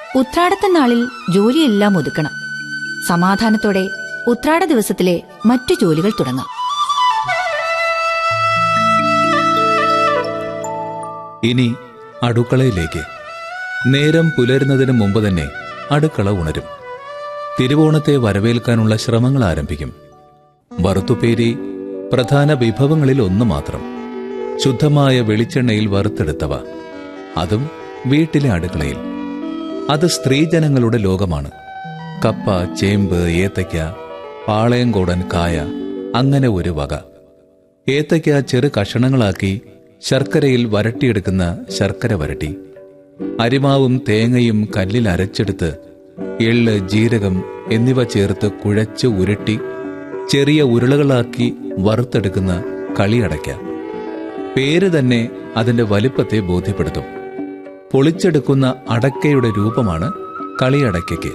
ഉത്രാടത്തെ നാളിൽ ജോലിയെല്ലാം ഒതുക്കണം സമാധാനത്തോടെ ഉത്രാട ദിവസത്തിലെ മറ്റു ജോലികൾ തുടങ്ങാം ഇനി അടുക്കളയിലേക്ക് നേരം പുലരുന്നതിന് മുമ്പ് തന്നെ അടുക്കള ഉണരും തിരുവോണത്തെ വരവേൽക്കാനുള്ള ശ്രമങ്ങൾ ആരംഭിക്കും വറുത്തുപേരി പ്രധാന വിഭവങ്ങളിൽ ഒന്ന് മാത്രം ശുദ്ധമായ വെളിച്ചെണ്ണയിൽ വറുത്തെടുത്തവ അതും വീട്ടിലെ അടുക്കളയിൽ അത് സ്ത്രീജനങ്ങളുടെ ലോകമാണ് കപ്പ ചേമ്പ് ഏത്തയ്ക്ക പാളയംകോടൻ കായ അങ്ങനെ ഒരു വക ഏത്തയ്ക്ക ചെറു കഷണങ്ങളാക്കി ശർക്കരയിൽ വരട്ടിയെടുക്കുന്ന ശർക്കര വരട്ടി അരിമാവും തേങ്ങയും കല്ലിൽ അരച്ചെടുത്ത് എള്ള് ജീരകം എന്നിവ ചേർത്ത് കുഴച്ച് ഉരുട്ടി ചെറിയ ഉരുളകളാക്കി വറുത്തെടുക്കുന്ന കളിയടയ്ക്ക പേര് തന്നെ അതിന്റെ വലിപ്പത്തെ ബോധ്യപ്പെടുത്തും പൊളിച്ചെടുക്കുന്ന അടക്കയുടെ രൂപമാണ് കളിയടയ്ക്കയ്ക്ക്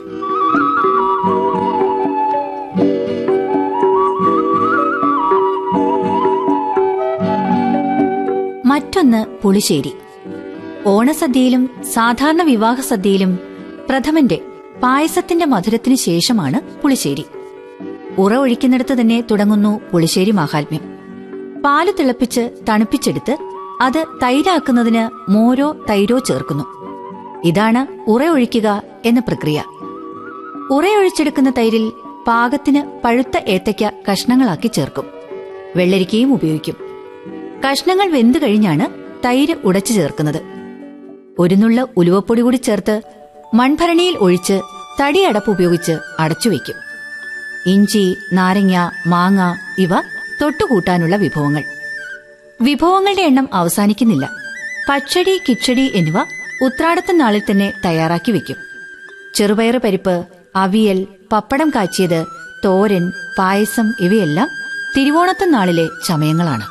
മറ്റൊന്ന് പുളിശ്ശേരി ഓണസദ്യയിലും സാധാരണ വിവാഹ സദ്യയിലും പ്രഥമന്റെ പായസത്തിന്റെ മധുരത്തിന് ശേഷമാണ് പുളിശ്ശേരി ഉറ ഒഴിക്കുന്നിടത്ത് തന്നെ തുടങ്ങുന്നു പുളിശ്ശേരി മാഹാത്മ്യം പാല് തിളപ്പിച്ച് തണുപ്പിച്ചെടുത്ത് അത് തൈരാക്കുന്നതിന് മോരോ തൈരോ ചേർക്കുന്നു ഇതാണ് ഉറ ഒഴിക്കുക എന്ന പ്രക്രിയ ഉറയൊഴിച്ചെടുക്കുന്ന തൈരിൽ പാകത്തിന് പഴുത്ത ഏത്തയ്ക്ക കഷ്ണങ്ങളാക്കി ചേർക്കും വെള്ളരിക്കയും ഉപയോഗിക്കും കഷ്ണങ്ങൾ വെന്തു കഴിഞ്ഞാണ് തൈര് ഉടച്ചു ചേർക്കുന്നത് ഒരു നുള്ള ഉലുവപ്പൊടി കൂടി ചേർത്ത് മൺഭരണിയിൽ ഒഴിച്ച് തടിയടപ്പ് ഉപയോഗിച്ച് അടച്ചുവെക്കും ഇഞ്ചി നാരങ്ങ മാങ്ങ ഇവ തൊട്ടുകൂട്ടാനുള്ള വിഭവങ്ങൾ വിഭവങ്ങളുടെ എണ്ണം അവസാനിക്കുന്നില്ല പച്ചടി കിച്ചടി എന്നിവ ഉത്രാടത്ത നാളിൽ തന്നെ തയ്യാറാക്കി വെക്കും ചെറുപയറ് പരിപ്പ് അവിയൽ പപ്പടം കാച്ചിയത് തോരൻ പായസം ഇവയെല്ലാം തിരുവോണത്ത നാളിലെ ചമയങ്ങളാണ്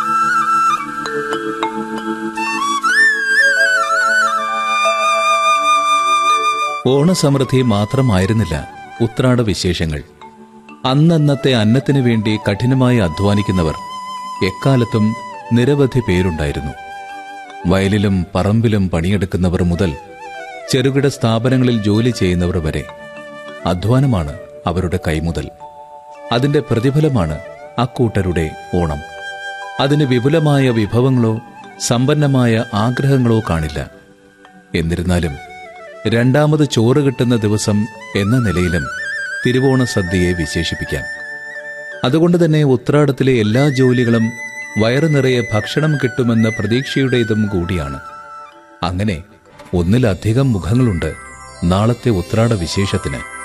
ഓണസമൃദ്ധി മാത്രമായിരുന്നില്ല ഉത്രാട വിശേഷങ്ങൾ അന്നന്നത്തെ അന്നത്തിനു വേണ്ടി കഠിനമായി അധ്വാനിക്കുന്നവർ എക്കാലത്തും നിരവധി പേരുണ്ടായിരുന്നു വയലിലും പറമ്പിലും പണിയെടുക്കുന്നവർ മുതൽ ചെറുകിട സ്ഥാപനങ്ങളിൽ ജോലി ചെയ്യുന്നവർ വരെ അധ്വാനമാണ് അവരുടെ കൈമുതൽ അതിന്റെ പ്രതിഫലമാണ് അക്കൂട്ടരുടെ ഓണം അതിന് വിപുലമായ വിഭവങ്ങളോ സമ്പന്നമായ ആഗ്രഹങ്ങളോ കാണില്ല എന്നിരുന്നാലും രണ്ടാമത് ചോറ് കിട്ടുന്ന ദിവസം എന്ന നിലയിലും തിരുവോണ സദ്യയെ വിശേഷിപ്പിക്കാം അതുകൊണ്ട് തന്നെ ഉത്രാടത്തിലെ എല്ലാ ജോലികളും വയറു നിറയെ ഭക്ഷണം കിട്ടുമെന്ന പ്രതീക്ഷയുടേതും കൂടിയാണ് അങ്ങനെ ഒന്നിലധികം മുഖങ്ങളുണ്ട് നാളത്തെ ഉത്രാട വിശേഷത്തിന്